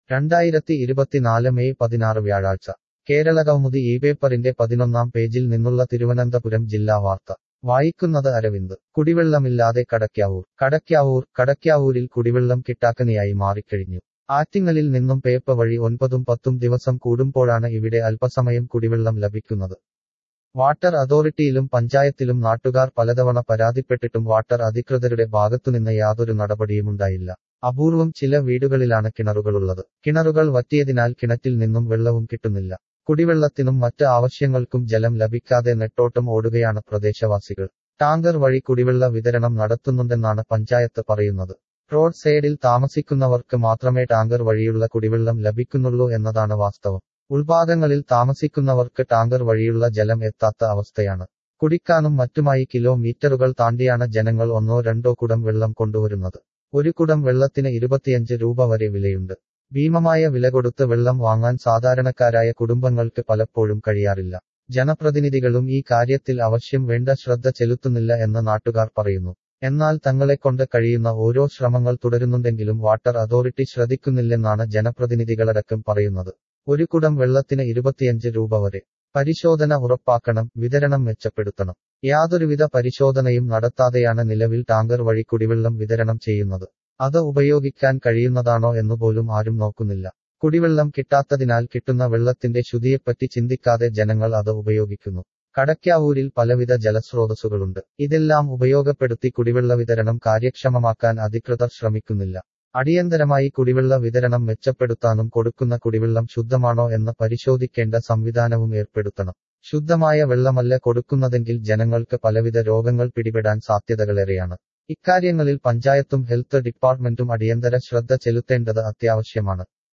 രണ്ടായിരത്തി ഇരുപത്തിനാല് മെയ് പതിനാറ് വ്യാഴാഴ്ച കേരളകൗമുദി ഈ പേപ്പറിന്റെ പതിനൊന്നാം പേജിൽ നിന്നുള്ള തിരുവനന്തപുരം ജില്ലാ വാർത്ത വായിക്കുന്നത് അരവിന്ദ് കുടിവെള്ളമില്ലാതെ കടയ്ക്കാവൂർ കടയ്ക്കാവൂർ കടയ്ക്കാവൂരിൽ കുടിവെള്ളം കിട്ടാക്കനിയായി മാറിക്കഴിഞ്ഞു ആറ്റിങ്ങലിൽ നിന്നും പേപ്പ വഴി ഒൻപതും പത്തും ദിവസം കൂടുമ്പോഴാണ് ഇവിടെ അല്പസമയം കുടിവെള്ളം ലഭിക്കുന്നത് വാട്ടർ അതോറിറ്റിയിലും പഞ്ചായത്തിലും നാട്ടുകാർ പലതവണ പരാതിപ്പെട്ടിട്ടും വാട്ടർ അധികൃതരുടെ ഭാഗത്തുനിന്ന് യാതൊരു നടപടിയുമുണ്ടായില്ല അപൂർവം ചില വീടുകളിലാണ് കിണറുകളുള്ളത് കിണറുകൾ വറ്റിയതിനാൽ കിണറ്റിൽ നിന്നും വെള്ളവും കിട്ടുന്നില്ല കുടിവെള്ളത്തിനും മറ്റ് ആവശ്യങ്ങൾക്കും ജലം ലഭിക്കാതെ നെട്ടോട്ടം ഓടുകയാണ് പ്രദേശവാസികൾ ടാങ്കർ വഴി കുടിവെള്ള വിതരണം നടത്തുന്നുണ്ടെന്നാണ് പഞ്ചായത്ത് പറയുന്നത് റോഡ് സൈഡിൽ താമസിക്കുന്നവർക്ക് മാത്രമേ ടാങ്കർ വഴിയുള്ള കുടിവെള്ളം ലഭിക്കുന്നുള്ളൂ എന്നതാണ് വാസ്തവം ഉൾഭാഗങ്ങളിൽ താമസിക്കുന്നവർക്ക് ടാങ്കർ വഴിയുള്ള ജലം എത്താത്ത അവസ്ഥയാണ് കുടിക്കാനും മറ്റുമായി കിലോമീറ്ററുകൾ താണ്ടിയാണ് ജനങ്ങൾ ഒന്നോ രണ്ടോ കുടം വെള്ളം കൊണ്ടുവരുന്നത് ഒരു കുടം വെള്ളത്തിന് ഇരുപത്തിയഞ്ച് രൂപ വരെ വിലയുണ്ട് ഭീമമായ വില കൊടുത്ത് വെള്ളം വാങ്ങാൻ സാധാരണക്കാരായ കുടുംബങ്ങൾക്ക് പലപ്പോഴും കഴിയാറില്ല ജനപ്രതിനിധികളും ഈ കാര്യത്തിൽ അവശ്യം വേണ്ട ശ്രദ്ധ ചെലുത്തുന്നില്ല എന്ന് നാട്ടുകാർ പറയുന്നു എന്നാൽ തങ്ങളെക്കൊണ്ട് കഴിയുന്ന ഓരോ ശ്രമങ്ങൾ തുടരുന്നുണ്ടെങ്കിലും വാട്ടർ അതോറിറ്റി ശ്രദ്ധിക്കുന്നില്ലെന്നാണ് ജനപ്രതിനിധികളടക്കം പറയുന്നത് ഒരു കുടം വെള്ളത്തിന് ഇരുപത്തിയഞ്ച് രൂപ വരെ പരിശോധന ഉറപ്പാക്കണം വിതരണം മെച്ചപ്പെടുത്തണം യാതൊരുവിധ പരിശോധനയും നടത്താതെയാണ് നിലവിൽ ടാങ്കർ വഴി കുടിവെള്ളം വിതരണം ചെയ്യുന്നത് അത് ഉപയോഗിക്കാൻ കഴിയുന്നതാണോ എന്നുപോലും ആരും നോക്കുന്നില്ല കുടിവെള്ളം കിട്ടാത്തതിനാൽ കിട്ടുന്ന വെള്ളത്തിന്റെ ശുദ്ധിയെപ്പറ്റി ചിന്തിക്കാതെ ജനങ്ങൾ അത് ഉപയോഗിക്കുന്നു കടയ്ക്കാവൂരിൽ പലവിധ ജലസ്രോതസ്സുകളുണ്ട് ഇതെല്ലാം ഉപയോഗപ്പെടുത്തി കുടിവെള്ള വിതരണം കാര്യക്ഷമമാക്കാൻ അധികൃതർ ശ്രമിക്കുന്നില്ല അടിയന്തരമായി കുടിവെള്ള വിതരണം മെച്ചപ്പെടുത്താനും കൊടുക്കുന്ന കുടിവെള്ളം ശുദ്ധമാണോ എന്ന് പരിശോധിക്കേണ്ട സംവിധാനവും ഏർപ്പെടുത്തണം ശുദ്ധമായ വെള്ളമല്ല കൊടുക്കുന്നതെങ്കിൽ ജനങ്ങൾക്ക് പലവിധ രോഗങ്ങൾ പിടിപെടാൻ സാധ്യതകളേറെയാണ് ഇക്കാര്യങ്ങളിൽ പഞ്ചായത്തും ഹെൽത്ത് ഡിപ്പാർട്ട്മെന്റും അടിയന്തര ശ്രദ്ധ ചെലുത്തേണ്ടത് അത്യാവശ്യമാണ്